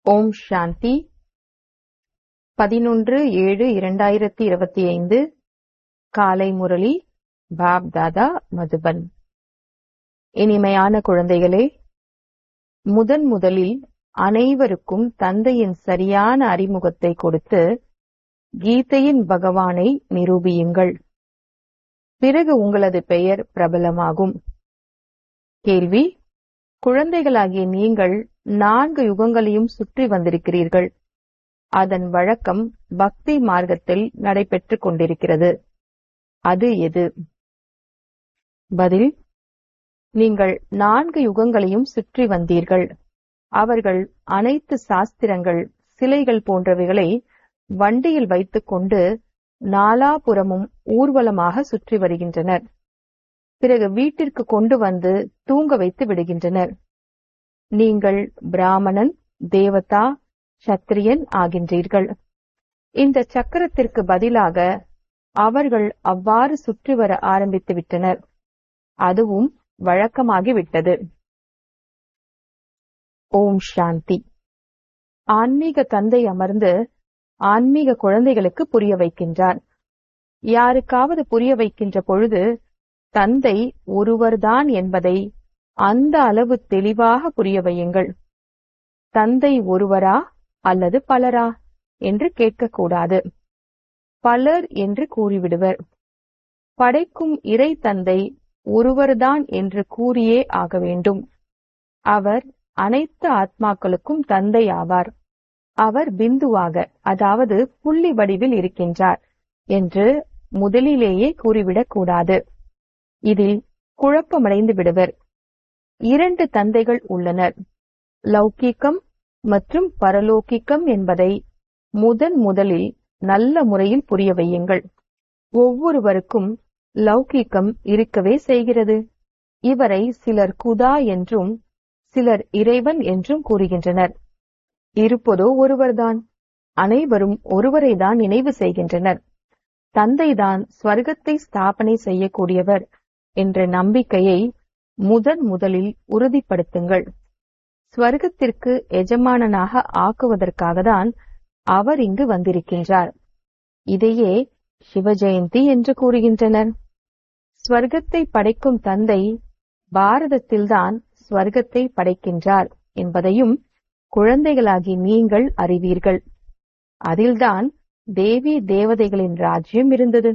ஓம் சாந்தி பதினொன்று ஏழு இரண்டாயிரத்தி இருபத்தி ஐந்து காலை முரளி பாப் தாதா மதுபன் இனிமையான குழந்தைகளே முதன் முதலில் அனைவருக்கும் தந்தையின் சரியான அறிமுகத்தை கொடுத்து கீதையின் பகவானை நிரூபியுங்கள் பிறகு உங்களது பெயர் பிரபலமாகும் கேள்வி குழந்தைகளாகிய நீங்கள் நான்கு யுகங்களையும் சுற்றி வந்திருக்கிறீர்கள் அதன் வழக்கம் பக்தி மார்க்கத்தில் நடைபெற்றுக் கொண்டிருக்கிறது அது எது பதில் நீங்கள் நான்கு யுகங்களையும் சுற்றி வந்தீர்கள் அவர்கள் அனைத்து சாஸ்திரங்கள் சிலைகள் போன்றவைகளை வண்டியில் வைத்துக்கொண்டு நாலாபுறமும் ஊர்வலமாக சுற்றி வருகின்றனர் பிறகு வீட்டிற்கு கொண்டு வந்து தூங்க வைத்து விடுகின்றனர் நீங்கள் பிராமணன் தேவதா சத்திரியன் ஆகின்றீர்கள் இந்த சக்கரத்திற்கு பதிலாக அவர்கள் அவ்வாறு சுற்றி வர ஆரம்பித்து விட்டனர் அதுவும் வழக்கமாகிவிட்டது ஓம் சாந்தி ஆன்மீக தந்தை அமர்ந்து ஆன்மீக குழந்தைகளுக்கு புரிய வைக்கின்றார் யாருக்காவது புரிய வைக்கின்ற பொழுது தந்தை ஒருவர்தான் என்பதை அந்த அளவு தெளிவாக புரிய வையுங்கள் தந்தை ஒருவரா அல்லது பலரா என்று கேட்கக்கூடாது பலர் என்று கூறிவிடுவர் படைக்கும் இறை தந்தை ஒருவர்தான் என்று கூறியே ஆக வேண்டும் அவர் அனைத்து ஆத்மாக்களுக்கும் தந்தை ஆவார் அவர் பிந்துவாக அதாவது புள்ளி வடிவில் இருக்கின்றார் என்று முதலிலேயே கூறிவிடக் கூடாது இதில் குழப்பமடைந்து விடுவர் இரண்டு தந்தைகள் உள்ளனர் லௌகீகம் மற்றும் பரலோகிக்கம் என்பதை முதன் முதலில் நல்ல முறையில் புரிய வையுங்கள் ஒவ்வொருவருக்கும் லௌகீகம் இருக்கவே செய்கிறது இவரை சிலர் குதா என்றும் சிலர் இறைவன் என்றும் கூறுகின்றனர் இருப்பதோ ஒருவர்தான் அனைவரும் ஒருவரை தான் நினைவு செய்கின்றனர் தந்தைதான் ஸ்வர்க்கத்தை ஸ்தாபனை செய்யக்கூடியவர் என்ற நம்பிக்கையை முதன் முதலில் உறுதிப்படுத்துங்கள் ஸ்வர்க்கத்திற்கு எஜமானனாக ஆக்குவதற்காக தான் அவர் இங்கு வந்திருக்கின்றார் இதையே சிவஜெயந்தி என்று கூறுகின்றனர் ஸ்வர்க்கத்தை படைக்கும் தந்தை பாரதத்தில்தான் ஸ்வர்க்கத்தை படைக்கின்றார் என்பதையும் குழந்தைகளாகி நீங்கள் அறிவீர்கள் அதில்தான் தேவி தேவதைகளின் ராஜ்யம் இருந்தது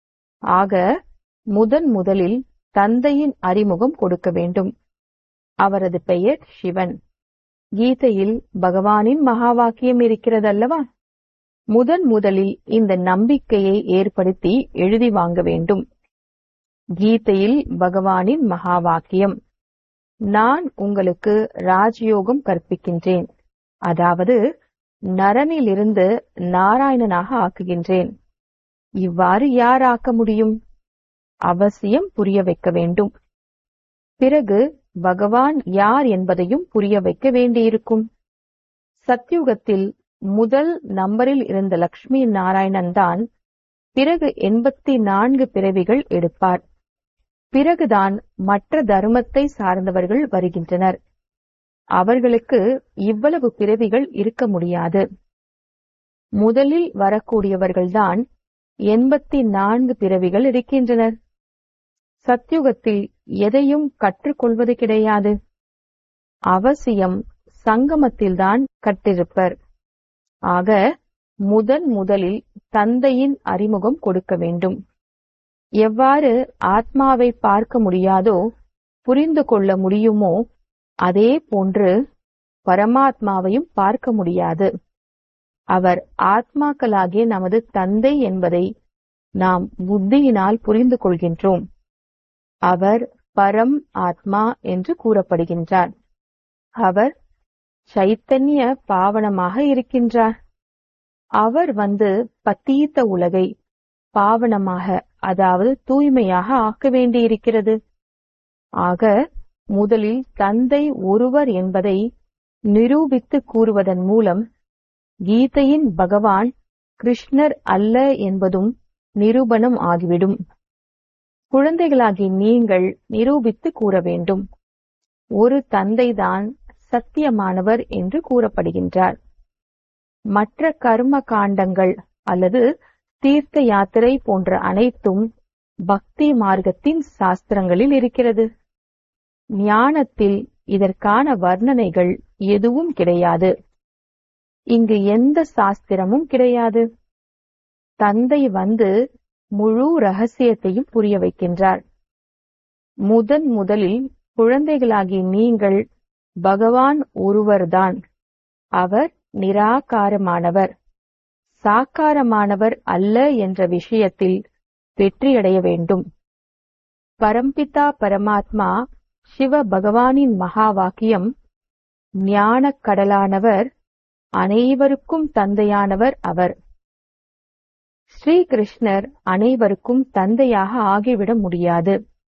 ஆக முதன் முதலில் தந்தையின் அறிமுகம் கொடுக்க வேண்டும் அவரது பெயர் சிவன் கீதையில் பகவானின் மகா வாக்கியம் இருக்கிறதல்லவா முதன் முதலில் இந்த நம்பிக்கையை ஏற்படுத்தி எழுதி வாங்க வேண்டும் கீதையில் பகவானின் மகா வாக்கியம் நான் உங்களுக்கு ராஜயோகம் கற்பிக்கின்றேன் அதாவது நரனிலிருந்து நாராயணனாக ஆக்குகின்றேன் இவ்வாறு யார் ஆக்க முடியும் அவசியம் புரிய வைக்க வேண்டும் பிறகு பகவான் யார் என்பதையும் புரிய வைக்க வேண்டியிருக்கும் சத்யுகத்தில் முதல் நம்பரில் இருந்த லக்ஷ்மி நாராயணன் தான் பிறகு எண்பத்தி நான்கு பிறவிகள் எடுப்பார் பிறகுதான் மற்ற தர்மத்தை சார்ந்தவர்கள் வருகின்றனர் அவர்களுக்கு இவ்வளவு பிறவிகள் இருக்க முடியாது முதலில் வரக்கூடியவர்கள்தான் எண்பத்தி நான்கு பிறவிகள் இருக்கின்றனர் சத்யுகத்தில் எதையும் கற்றுக்கொள்வது கிடையாது அவசியம் சங்கமத்தில்தான் கற்றிருப்பர் ஆக முதன் முதலில் தந்தையின் அறிமுகம் கொடுக்க வேண்டும் எவ்வாறு ஆத்மாவை பார்க்க முடியாதோ புரிந்து கொள்ள முடியுமோ அதே போன்று பரமாத்மாவையும் பார்க்க முடியாது அவர் ஆத்மாக்களாகிய நமது தந்தை என்பதை நாம் புத்தியினால் புரிந்து கொள்கின்றோம் அவர் பரம் ஆத்மா என்று கூறப்படுகின்றார் அவர் சைத்தன்ய பாவனமாக இருக்கின்றார் அவர் வந்து பத்தீத்த உலகை பாவனமாக அதாவது தூய்மையாக ஆக்க வேண்டியிருக்கிறது ஆக முதலில் தந்தை ஒருவர் என்பதை நிரூபித்து கூறுவதன் மூலம் கீதையின் பகவான் கிருஷ்ணர் அல்ல என்பதும் நிரூபணம் ஆகிவிடும் குழந்தைகளாகி நீங்கள் நிரூபித்து கூற வேண்டும் ஒரு தந்தைதான் சத்தியமானவர் என்று கூறப்படுகின்றார் மற்ற கர்ம காண்டங்கள் அல்லது தீர்த்த யாத்திரை போன்ற அனைத்தும் பக்தி மார்க்கத்தின் சாஸ்திரங்களில் இருக்கிறது ஞானத்தில் இதற்கான வர்ணனைகள் எதுவும் கிடையாது இங்கு எந்த சாஸ்திரமும் கிடையாது தந்தை வந்து முழு ரகசியத்தையும் புரிய வைக்கின்றார் முதன் முதலில் குழந்தைகளாகி நீங்கள் பகவான் ஒருவர்தான் அவர் நிராகாரமானவர் சாக்காரமானவர் அல்ல என்ற விஷயத்தில் வெற்றியடைய வேண்டும் பரம்பிதா பரமாத்மா சிவ பகவானின் மகா வாக்கியம் ஞானக் கடலானவர் அனைவருக்கும் தந்தையானவர் அவர் ஸ்ரீ கிருஷ்ணர் அனைவருக்கும் தந்தையாக ஆகிவிட முடியாது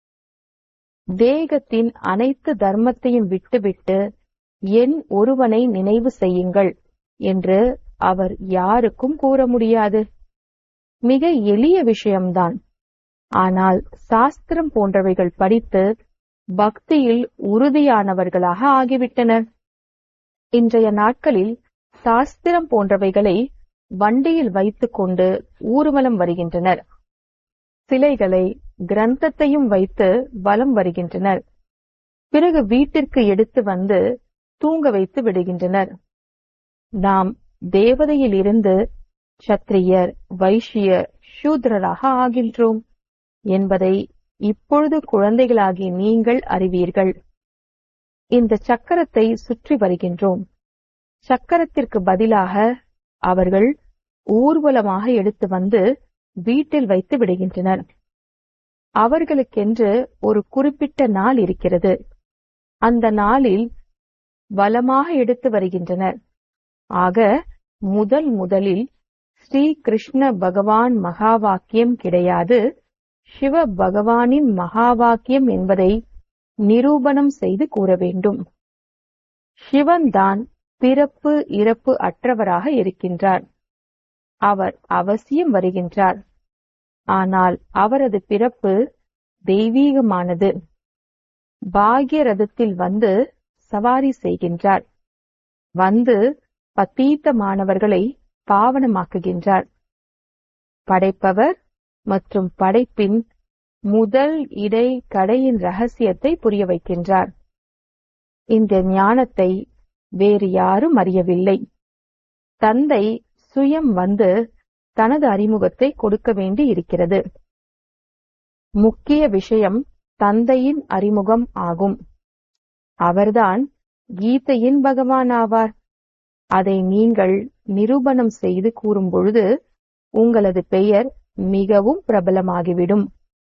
தேகத்தின் அனைத்து தர்மத்தையும் விட்டுவிட்டு என் ஒருவனை நினைவு செய்யுங்கள் என்று அவர் யாருக்கும் கூற முடியாது மிக எளிய விஷயம்தான் ஆனால் சாஸ்திரம் போன்றவைகள் படித்து பக்தியில் உறுதியானவர்களாக ஆகிவிட்டனர் இன்றைய நாட்களில் சாஸ்திரம் போன்றவைகளை வண்டியில் வைத்துக்கொண்டு ஊர்வலம் வருகின்றனர் சிலைகளை கிரந்தத்தையும் வைத்து வலம் வருகின்றனர் பிறகு வீட்டிற்கு எடுத்து வந்து தூங்க வைத்து விடுகின்றனர் நாம் தேவதையில் இருந்து சத்திரியர் வைஷ்யர் சூத்ரராக ஆகின்றோம் என்பதை இப்பொழுது குழந்தைகளாகி நீங்கள் அறிவீர்கள் இந்த சக்கரத்தை சுற்றி வருகின்றோம் சக்கரத்திற்கு பதிலாக அவர்கள் ஊர்வலமாக எடுத்து வந்து வீட்டில் வைத்து விடுகின்றனர் அவர்களுக்கென்று ஒரு குறிப்பிட்ட நாள் இருக்கிறது அந்த நாளில் வலமாக எடுத்து வருகின்றனர் ஆக முதல் முதலில் ஸ்ரீ கிருஷ்ண பகவான் மகா வாக்கியம் கிடையாது சிவ பகவானின் மகா வாக்கியம் என்பதை நிரூபணம் செய்து கூற வேண்டும் சிவன்தான் பிறப்பு இறப்பு அற்றவராக இருக்கின்றார் அவர் அவசியம் வருகின்றார் ஆனால் அவரது பிறப்பு தெய்வீகமானது பாக்ய ரதத்தில் வந்து சவாரி செய்கின்றார் வந்து பத்தீத்தமானவர்களை பாவனமாக்குகின்றார் படைப்பவர் மற்றும் படைப்பின் முதல் இடை கடையின் ரகசியத்தை புரிய வைக்கின்றார் இந்த ஞானத்தை வேறு யாரும் அறியவில்லை தந்தை சுயம் வந்து தனது அறிமுகத்தை கொடுக்க வேண்டி இருக்கிறது முக்கிய விஷயம் தந்தையின் அறிமுகம் ஆகும் அவர்தான் கீதையின் பகவான் ஆவார் அதை நீங்கள் நிரூபணம் செய்து கூறும் பொழுது உங்களது பெயர் மிகவும் பிரபலமாகிவிடும்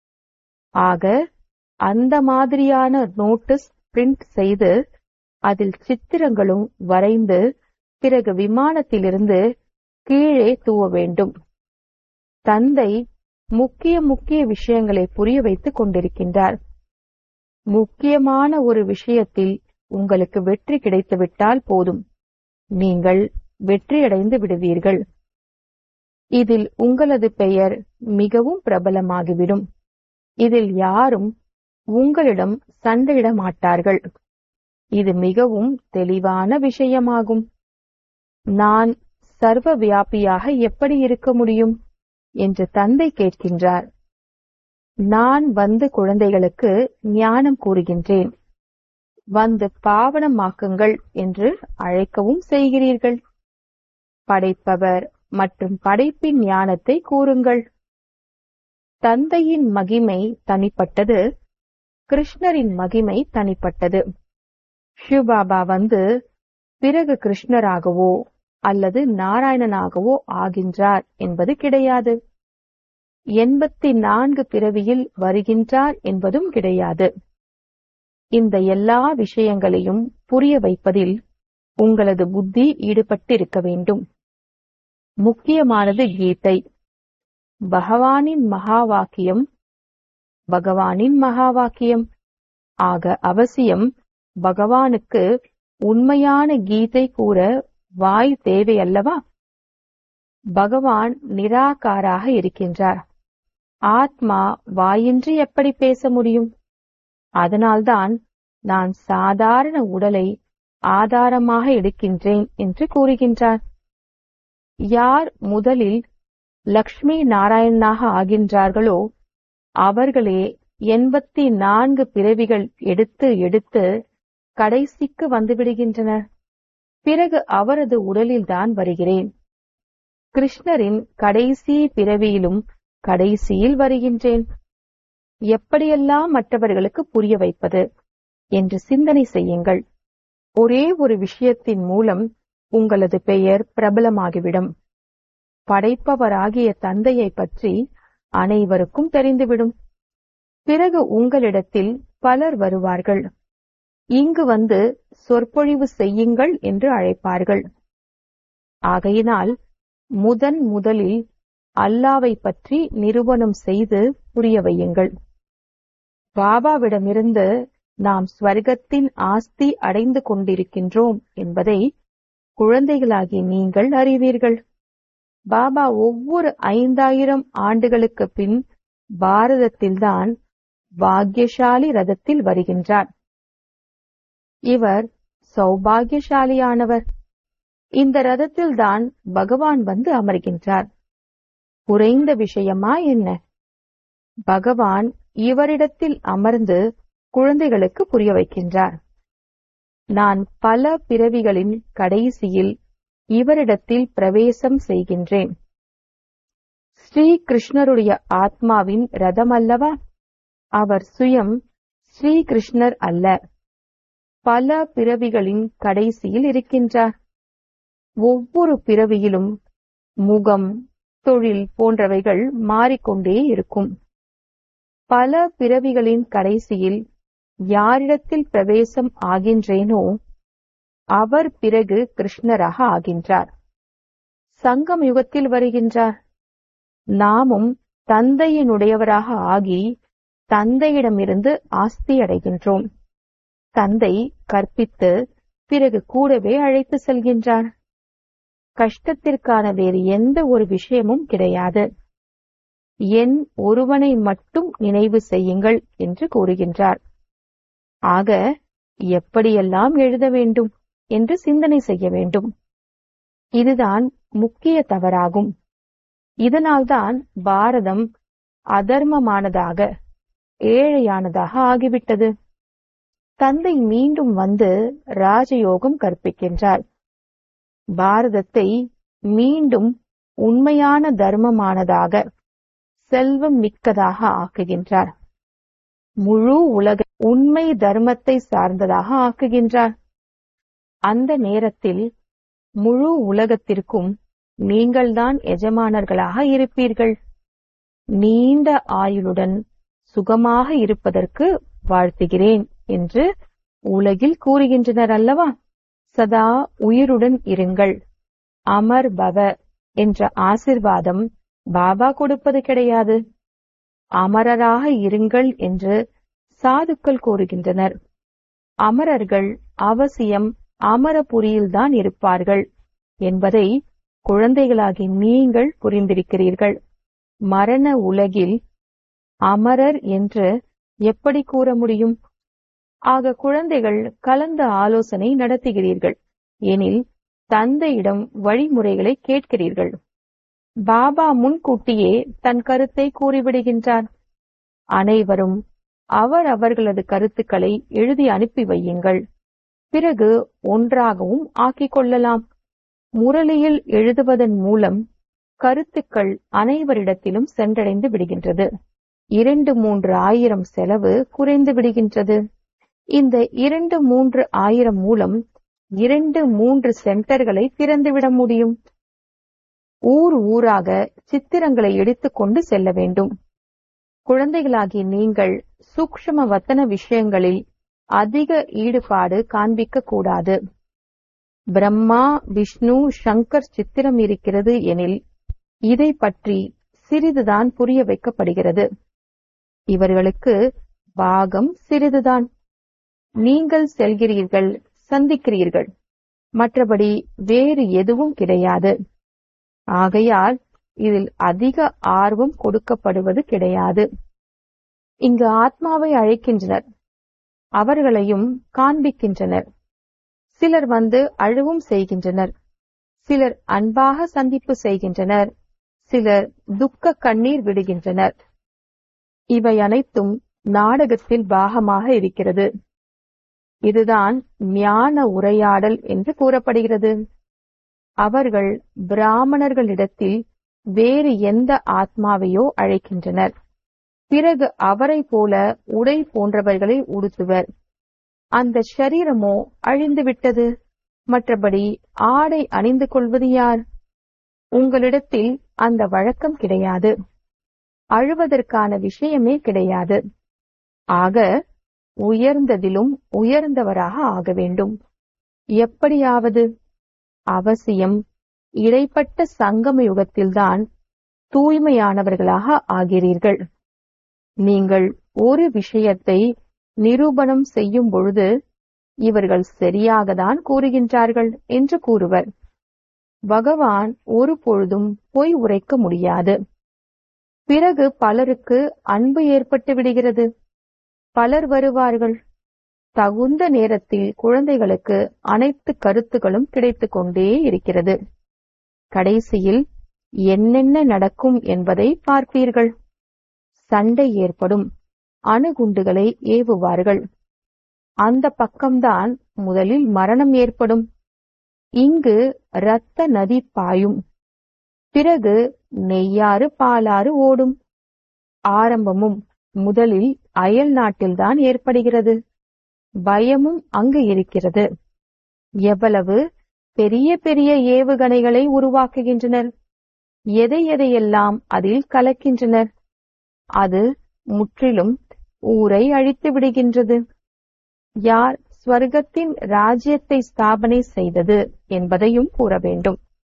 ஆக அந்த மாதிரியான நோட்டீஸ் பிரிண்ட் செய்து அதில் சித்திரங்களும் வரைந்து பிறகு விமானத்திலிருந்து கீழே தூவ வேண்டும் தந்தை முக்கிய முக்கிய விஷயங்களை புரிய வைத்துக் கொண்டிருக்கின்றார் முக்கியமான ஒரு விஷயத்தில் உங்களுக்கு வெற்றி கிடைத்துவிட்டால் போதும் நீங்கள் வெற்றியடைந்து விடுவீர்கள் இதில் உங்களது பெயர் மிகவும் பிரபலமாகிவிடும் இதில் யாரும் உங்களிடம் சண்டையிட மாட்டார்கள் இது மிகவும் தெளிவான விஷயமாகும் நான் சர்வ வியாபியாக எப்படி இருக்க முடியும் என்று தந்தை கேட்கின்றார் நான் வந்து குழந்தைகளுக்கு ஞானம் கூறுகின்றேன் வந்து பாவனமாக்குங்கள் என்று அழைக்கவும் செய்கிறீர்கள் படைப்பவர் மற்றும் படைப்பின் ஞானத்தை கூறுங்கள் தந்தையின் மகிமை தனிப்பட்டது கிருஷ்ணரின் மகிமை தனிப்பட்டது சிவபாபா வந்து பிறகு கிருஷ்ணராகவோ அல்லது நாராயணனாகவோ ஆகின்றார் என்பது கிடையாது எண்பத்தி நான்கு பிறவியில் வருகின்றார் என்பதும் கிடையாது இந்த எல்லா விஷயங்களையும் புரிய வைப்பதில் உங்களது புத்தி ஈடுபட்டிருக்க வேண்டும் முக்கியமானது கீதை பகவானின் மகா வாக்கியம் பகவானின் மகா வாக்கியம் ஆக அவசியம் பகவானுக்கு உண்மையான கீதை கூற வாய் தேவை அல்லவா பகவான் நிராகாராக இருக்கின்றார் ஆத்மா வாயின்றி எப்படி பேச முடியும் அதனால்தான் நான் சாதாரண உடலை ஆதாரமாக எடுக்கின்றேன் என்று கூறுகின்றார் யார் முதலில் லக்ஷ்மி நாராயணனாக ஆகின்றார்களோ அவர்களே எண்பத்தி நான்கு பிறவிகள் எடுத்து எடுத்து கடைசிக்கு வந்துவிடுகின்றனர் பிறகு அவரது உடலில்தான் வருகிறேன் கிருஷ்ணரின் கடைசி பிறவியிலும் கடைசியில் வருகின்றேன் எப்படியெல்லாம் மற்றவர்களுக்கு புரிய வைப்பது என்று சிந்தனை செய்யுங்கள் ஒரே ஒரு விஷயத்தின் மூலம் உங்களது பெயர் பிரபலமாகிவிடும் படைப்பவராகிய தந்தையை பற்றி அனைவருக்கும் தெரிந்துவிடும் பிறகு உங்களிடத்தில் பலர் வருவார்கள் இங்கு வந்து சொற்பொழிவு செய்யுங்கள் என்று அழைப்பார்கள் ஆகையினால் முதன் முதலில் அல்லாவை பற்றி நிரூபணம் செய்து புரிய வையுங்கள் பாபாவிடமிருந்து நாம் ஸ்வர்க்கத்தின் ஆஸ்தி அடைந்து கொண்டிருக்கின்றோம் என்பதை குழந்தைகளாகி நீங்கள் அறிவீர்கள் பாபா ஒவ்வொரு ஐந்தாயிரம் ஆண்டுகளுக்கு பின் பாரதத்தில்தான் பாக்யசாலி ரதத்தில் வருகின்றார் இவர் சௌபாகியசாலியானவர் இந்த ரதத்தில்தான் பகவான் வந்து அமர்கின்றார் குறைந்த விஷயமா என்ன பகவான் இவரிடத்தில் அமர்ந்து குழந்தைகளுக்கு புரிய வைக்கின்றார் நான் பல பிறவிகளின் கடைசியில் இவரிடத்தில் பிரவேசம் செய்கின்றேன் ஸ்ரீ கிருஷ்ணருடைய ஆத்மாவின் ரதம் அல்லவா அவர் சுயம் ஸ்ரீ கிருஷ்ணர் அல்ல பல பிறவிகளின் கடைசியில் இருக்கின்றார் ஒவ்வொரு பிறவியிலும் முகம் தொழில் போன்றவைகள் மாறிக்கொண்டே இருக்கும் பல பிறவிகளின் கடைசியில் யாரிடத்தில் பிரவேசம் ஆகின்றேனோ அவர் பிறகு கிருஷ்ணராக ஆகின்றார் சங்கம் யுகத்தில் வருகின்றார் நாமும் தந்தையினுடையவராக ஆகி தந்தையிடமிருந்து ஆஸ்தி அடைகின்றோம் தந்தை கற்பித்து பிறகு கூடவே அழைத்து செல்கின்றார் கஷ்டத்திற்கான வேறு எந்த ஒரு விஷயமும் கிடையாது என் ஒருவனை மட்டும் நினைவு செய்யுங்கள் என்று கூறுகின்றார் ஆக எப்படியெல்லாம் எழுத வேண்டும் என்று சிந்தனை செய்ய வேண்டும் இதுதான் முக்கிய தவறாகும் இதனால்தான் பாரதம் அதர்மமானதாக ஏழையானதாக ஆகிவிட்டது தந்தை மீண்டும் வந்து ராஜயோகம் கற்பிக்கின்றார் பாரதத்தை மீண்டும் உண்மையான தர்மமானதாக செல்வம் மிக்கதாக ஆக்குகின்றார் முழு உலக உண்மை தர்மத்தை சார்ந்ததாக ஆக்குகின்றார் அந்த நேரத்தில் முழு உலகத்திற்கும் நீங்கள்தான் எஜமானர்களாக இருப்பீர்கள் நீண்ட ஆயுளுடன் சுகமாக இருப்பதற்கு வாழ்த்துகிறேன் என்று உலகில் கூறுகின்றனர் அல்லவா சதா உயிருடன் இருங்கள் அமர் பவ என்ற ஆசிர்வாதம் பாபா கொடுப்பது கிடையாது அமரராக இருங்கள் என்று சாதுக்கள் கூறுகின்றனர் அமரர்கள் அவசியம் அமரபுரியில்தான் இருப்பார்கள் என்பதை குழந்தைகளாகி நீங்கள் புரிந்திருக்கிறீர்கள் மரண உலகில் அமரர் என்று எப்படி கூற முடியும் ஆக குழந்தைகள் கலந்த ஆலோசனை நடத்துகிறீர்கள் எனில் தந்தையிடம் வழிமுறைகளை கேட்கிறீர்கள் பாபா முன்கூட்டியே தன் கருத்தை கூறிவிடுகின்றார் அனைவரும் அவர் அவர்களது கருத்துக்களை எழுதி அனுப்பி வையுங்கள் பிறகு ஒன்றாகவும் ஆக்கிக் கொள்ளலாம் முரளியில் எழுதுவதன் மூலம் கருத்துக்கள் அனைவரிடத்திலும் சென்றடைந்து விடுகின்றது இரண்டு மூன்று ஆயிரம் செலவு குறைந்து விடுகின்றது இந்த இரண்டு மூன்று ஆயிரம் மூலம் இரண்டு மூன்று சென்டர்களை திறந்துவிட முடியும் ஊர் ஊராக சித்திரங்களை எடுத்துக்கொண்டு செல்ல வேண்டும் குழந்தைகளாகி நீங்கள் சூக்ஷ்ம வத்தன விஷயங்களில் அதிக ஈடுபாடு காண்பிக்க கூடாது பிரம்மா விஷ்ணு சங்கர் சித்திரம் இருக்கிறது எனில் இதை பற்றி சிறிதுதான் புரிய வைக்கப்படுகிறது இவர்களுக்கு பாகம் சிறிதுதான் நீங்கள் செல்கிறீர்கள் சந்திக்கிறீர்கள் மற்றபடி வேறு எதுவும் கிடையாது ஆகையால் இதில் அதிக ஆர்வம் கொடுக்கப்படுவது கிடையாது இங்கு ஆத்மாவை அழைக்கின்றனர் அவர்களையும் காண்பிக்கின்றனர் சிலர் வந்து அழுவும் செய்கின்றனர் சிலர் அன்பாக சந்திப்பு செய்கின்றனர் சிலர் துக்க கண்ணீர் விடுகின்றனர் இவை அனைத்தும் நாடகத்தில் பாகமாக இருக்கிறது இதுதான் ஞான உரையாடல் என்று கூறப்படுகிறது அவர்கள் பிராமணர்களிடத்தில் வேறு எந்த ஆத்மாவையோ அழைக்கின்றனர் பிறகு அவரை போல உடை போன்றவர்களை உடுத்துவர் அந்த ஷரீரமோ அழிந்துவிட்டது மற்றபடி ஆடை அணிந்து கொள்வது யார் உங்களிடத்தில் அந்த வழக்கம் கிடையாது அழுவதற்கான விஷயமே கிடையாது ஆக உயர்ந்ததிலும் உயர்ந்தவராக ஆக வேண்டும் எப்படியாவது அவசியம் இடைப்பட்ட சங்கம யுகத்தில்தான் தூய்மையானவர்களாக ஆகிறீர்கள் நீங்கள் ஒரு விஷயத்தை நிரூபணம் செய்யும் பொழுது இவர்கள் சரியாகத்தான் கூறுகின்றார்கள் என்று கூறுவர் பகவான் ஒரு பொழுதும் பொய் உரைக்க முடியாது பிறகு பலருக்கு அன்பு ஏற்பட்டு விடுகிறது பலர் வருவார்கள் தகுந்த நேரத்தில் குழந்தைகளுக்கு அனைத்து கருத்துகளும் கிடைத்துக் கொண்டே இருக்கிறது கடைசியில் என்னென்ன நடக்கும் என்பதை பார்ப்பீர்கள் சண்டை ஏற்படும் அணுகுண்டுகளை ஏவுவார்கள் அந்த பக்கம்தான் முதலில் மரணம் ஏற்படும் இங்கு இரத்த நதி பாயும் பிறகு நெய்யாறு பாலாறு ஓடும் ஆரம்பமும் முதலில் அயல் நாட்டில்தான் ஏற்படுகிறது பயமும் அங்கு இருக்கிறது எவ்வளவு பெரிய பெரிய ஏவுகணைகளை உருவாக்குகின்றனர் எதை எதையெல்லாம் அதில் கலக்கின்றனர் அது முற்றிலும் ஊரை அழித்து விடுகின்றது யார் ஸ்வர்க்கத்தின் ராஜ்யத்தை ஸ்தாபனை செய்தது என்பதையும் கூற வேண்டும்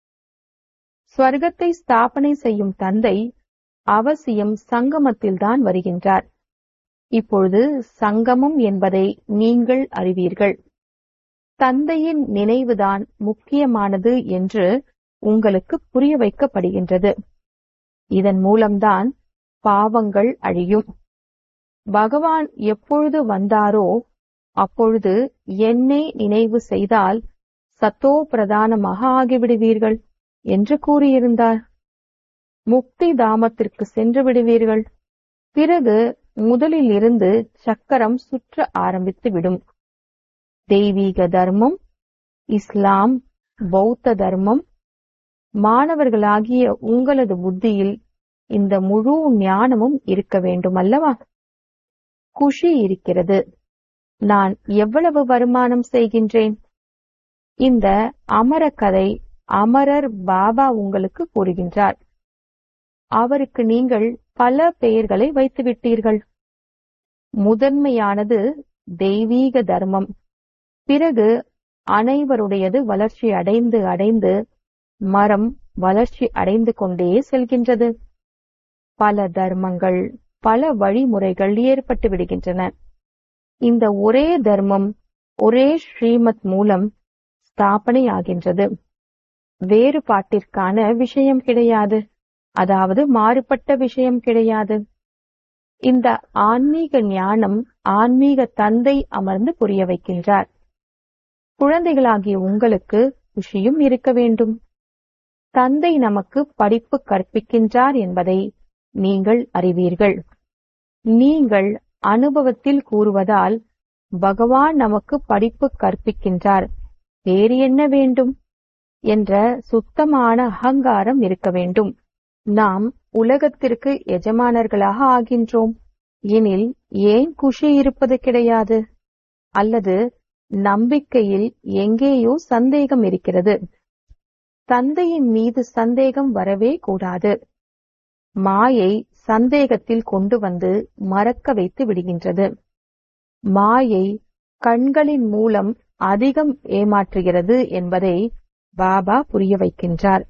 ஸ்வர்க்கத்தை ஸ்தாபனை செய்யும் தந்தை அவசியம் சங்கமத்தில்தான் வருகின்றார் இப்பொழுது சங்கமம் என்பதை நீங்கள் அறிவீர்கள் தந்தையின் நினைவுதான் முக்கியமானது என்று உங்களுக்கு புரிய வைக்கப்படுகின்றது இதன் மூலம்தான் பாவங்கள் அழியும் பகவான் எப்பொழுது வந்தாரோ அப்பொழுது என்னை நினைவு செய்தால் சத்தோ பிரதானமாக ஆகிவிடுவீர்கள் என்று கூறியிருந்தார் முக்தி தாமத்திற்கு சென்று விடுவீர்கள் பிறகு முதலில் இருந்து சக்கரம் சுற்ற ஆரம்பித்து விடும் தெய்வீக தர்மம் இஸ்லாம் பௌத்த தர்மம் மாணவர்களாகிய உங்களது புத்தியில் இந்த முழு ஞானமும் இருக்க வேண்டும் அல்லவா குஷி இருக்கிறது நான் எவ்வளவு வருமானம் செய்கின்றேன் இந்த அமர கதை அமரர் பாபா உங்களுக்கு கூறுகின்றார் அவருக்கு நீங்கள் பல பெயர்களை வைத்து விட்டீர்கள் முதன்மையானது தெய்வீக தர்மம் பிறகு அனைவருடையது வளர்ச்சி அடைந்து அடைந்து மரம் வளர்ச்சி அடைந்து கொண்டே செல்கின்றது பல தர்மங்கள் பல வழிமுறைகள் ஏற்பட்டு விடுகின்றன இந்த ஒரே தர்மம் ஒரே ஸ்ரீமத் மூலம் ஸ்தாபனை ஆகின்றது வேறுபாட்டிற்கான விஷயம் கிடையாது அதாவது மாறுபட்ட விஷயம் கிடையாது இந்த ஆன்மீக ஞானம் ஆன்மீக தந்தை அமர்ந்து புரிய வைக்கின்றார் குழந்தைகளாகிய உங்களுக்கு குஷியும் இருக்க வேண்டும் தந்தை நமக்கு படிப்பு கற்பிக்கின்றார் என்பதை நீங்கள் அறிவீர்கள் நீங்கள் அனுபவத்தில் கூறுவதால் பகவான் நமக்கு படிப்பு கற்பிக்கின்றார் வேறு என்ன வேண்டும் என்ற சுத்தமான அகங்காரம் இருக்க வேண்டும் நாம் உலகத்திற்கு எஜமானர்களாக ஆகின்றோம் எனில் ஏன் குஷி இருப்பது கிடையாது அல்லது நம்பிக்கையில் எங்கேயோ சந்தேகம் இருக்கிறது தந்தையின் மீது சந்தேகம் வரவே கூடாது மாயை சந்தேகத்தில் கொண்டு வந்து மறக்க வைத்து விடுகின்றது மாயை கண்களின் மூலம் அதிகம் ஏமாற்றுகிறது என்பதை பாபா புரிய வைக்கின்றார்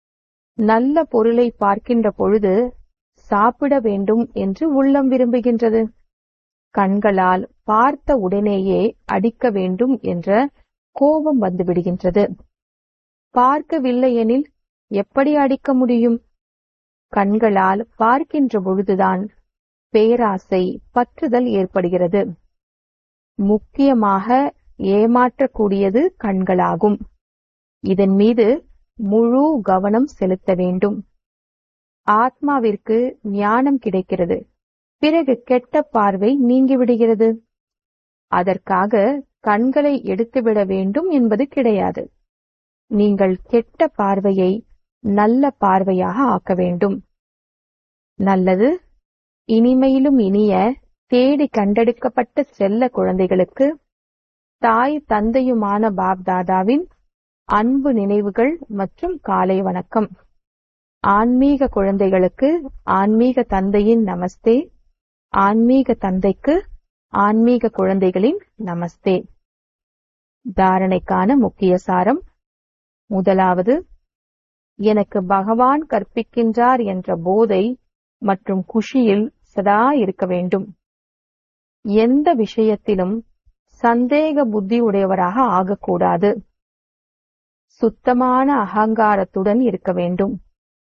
நல்ல பொருளை பார்க்கின்ற பொழுது சாப்பிட வேண்டும் என்று உள்ளம் விரும்புகின்றது கண்களால் பார்த்த உடனேயே அடிக்க வேண்டும் என்ற கோபம் வந்துவிடுகின்றது பார்க்கவில்லை எனில் எப்படி அடிக்க முடியும் கண்களால் பார்க்கின்ற பொழுதுதான் பேராசை பற்றுதல் ஏற்படுகிறது முக்கியமாக ஏமாற்றக்கூடியது கண்களாகும் இதன் மீது முழு கவனம் செலுத்த வேண்டும் ஆத்மாவிற்கு ஞானம் கிடைக்கிறது பிறகு கெட்ட பார்வை நீங்கிவிடுகிறது அதற்காக கண்களை எடுத்துவிட வேண்டும் என்பது கிடையாது நீங்கள் கெட்ட பார்வையை நல்ல பார்வையாக ஆக்க வேண்டும் நல்லது இனிமையிலும் இனிய தேடி கண்டெடுக்கப்பட்ட செல்ல குழந்தைகளுக்கு தாய் தந்தையுமான பாப்தாதாவின் அன்பு நினைவுகள் மற்றும் காலை வணக்கம் ஆன்மீக குழந்தைகளுக்கு ஆன்மீக தந்தையின் நமஸ்தே ஆன்மீக தந்தைக்கு ஆன்மீக குழந்தைகளின் நமஸ்தே தாரணைக்கான முக்கிய சாரம் முதலாவது எனக்கு பகவான் கற்பிக்கின்றார் என்ற போதை மற்றும் குஷியில் சதா இருக்க வேண்டும் எந்த விஷயத்திலும் சந்தேக புத்தி உடையவராக ஆகக்கூடாது சுத்தமான அகங்காரத்துடன் இருக்க வேண்டும்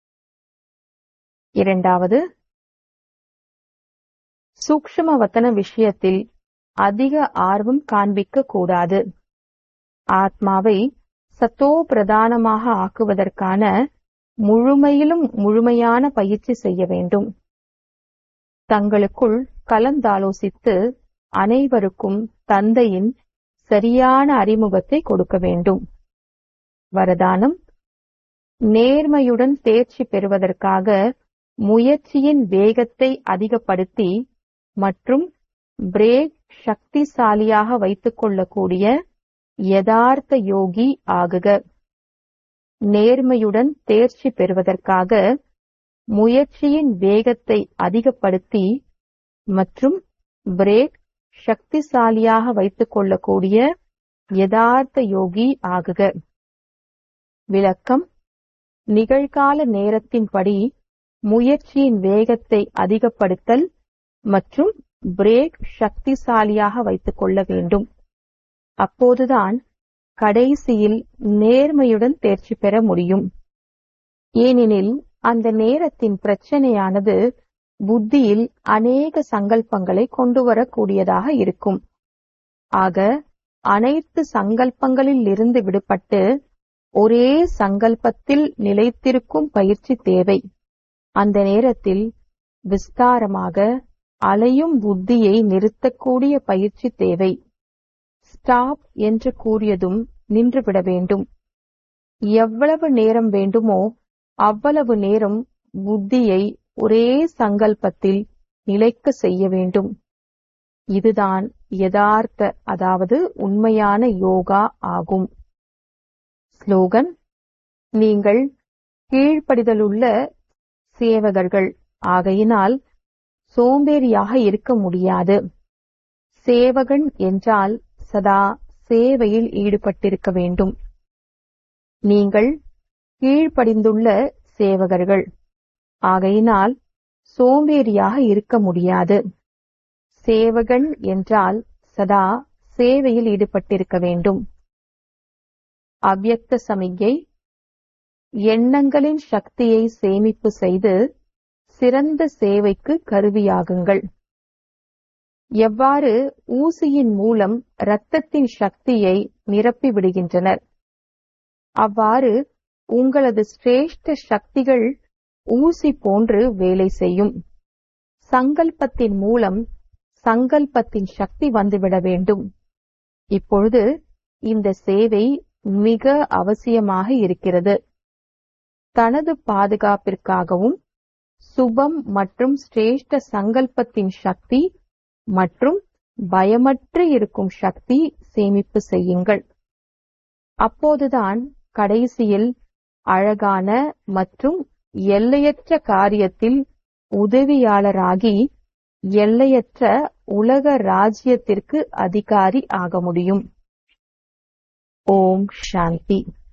இரண்டாவது சூக்ஷ்ம வத்தன விஷயத்தில் அதிக ஆர்வம் காண்பிக்க கூடாது ஆத்மாவை சத்தோ பிரதானமாக ஆக்குவதற்கான முழுமையிலும் முழுமையான பயிற்சி செய்ய வேண்டும் தங்களுக்குள் கலந்தாலோசித்து அனைவருக்கும் தந்தையின் சரியான அறிமுகத்தை கொடுக்க வேண்டும் வரதானம் நேர்மையுடன் தேர்ச்சி பெறுவதற்காக முயற்சியின் வேகத்தை அதிகப்படுத்தி மற்றும் பிரேக் சக்திசாலியாக வைத்துக் கொள்ளக்கூடிய யதார்த்த யோகி ஆகுக நேர்மையுடன் தேர்ச்சி பெறுவதற்காக முயற்சியின் வேகத்தை அதிகப்படுத்தி மற்றும் பிரேக் சக்திசாலியாக வைத்துக் கொள்ளக்கூடிய யதார்த்த யோகி ஆகுக விளக்கம் நிகழ்கால நேரத்தின்படி முயற்சியின் வேகத்தை அதிகப்படுத்தல் மற்றும் பிரேக் சக்திசாலியாக வைத்துக் கொள்ள வேண்டும் அப்போதுதான் கடைசியில் நேர்மையுடன் தேர்ச்சி பெற முடியும் ஏனெனில் அந்த நேரத்தின் பிரச்சனையானது புத்தியில் அநேக சங்கல்பங்களை கொண்டு வரக்கூடியதாக இருக்கும் ஆக அனைத்து சங்கல்பங்களில் இருந்து விடுபட்டு ஒரே சங்கல்பத்தில் நிலைத்திருக்கும் பயிற்சி தேவை அந்த நேரத்தில் விஸ்தாரமாக அலையும் புத்தியை நிறுத்தக்கூடிய பயிற்சி தேவை ஸ்டாப் என்று கூறியதும் நின்றுவிட வேண்டும் எவ்வளவு நேரம் வேண்டுமோ அவ்வளவு நேரம் புத்தியை ஒரே சங்கல்பத்தில் நிலைக்க செய்ய வேண்டும் இதுதான் யதார்த்த அதாவது உண்மையான யோகா ஆகும் ஸ்லோகன் நீங்கள் கீழ்ப்படிதலுள்ள சேவகர்கள் ஆகையினால் சோம்பேறியாக இருக்க முடியாது சேவகன் என்றால் சதா சேவையில் ஈடுபட்டிருக்க வேண்டும் நீங்கள் கீழ்ப்படிந்துள்ள சேவகர்கள் ஆகையினால் சோம்பேறியாக இருக்க முடியாது சேவகன் என்றால் சதா சேவையில் ஈடுபட்டிருக்க வேண்டும் அவ்யக்த சமிகை எண்ணங்களின் சக்தியை சேமிப்பு செய்து சிறந்த சேவைக்கு கருவியாகுங்கள் எவ்வாறு ஊசியின் மூலம் இரத்தத்தின் சக்தியை நிரப்பி விடுகின்றனர் அவ்வாறு உங்களது சிரேஷ்ட சக்திகள் ஊசி போன்று வேலை செய்யும் சங்கல்பத்தின் மூலம் சங்கல்பத்தின் சக்தி வந்துவிட வேண்டும் இப்பொழுது இந்த சேவை மிக அவசியமாக இருக்கிறது தனது பாதுகாப்பிற்காகவும் சுபம் மற்றும் சிரேஷ்ட சங்கல்பத்தின் சக்தி மற்றும் பயமற்று இருக்கும் சக்தி சேமிப்பு செய்யுங்கள் அப்போதுதான் கடைசியில் அழகான மற்றும் எல்லையற்ற காரியத்தில் உதவியாளராகி எல்லையற்ற உலக ராஜ்யத்திற்கு அதிகாரி ஆக முடியும் ஓம் சாந்தி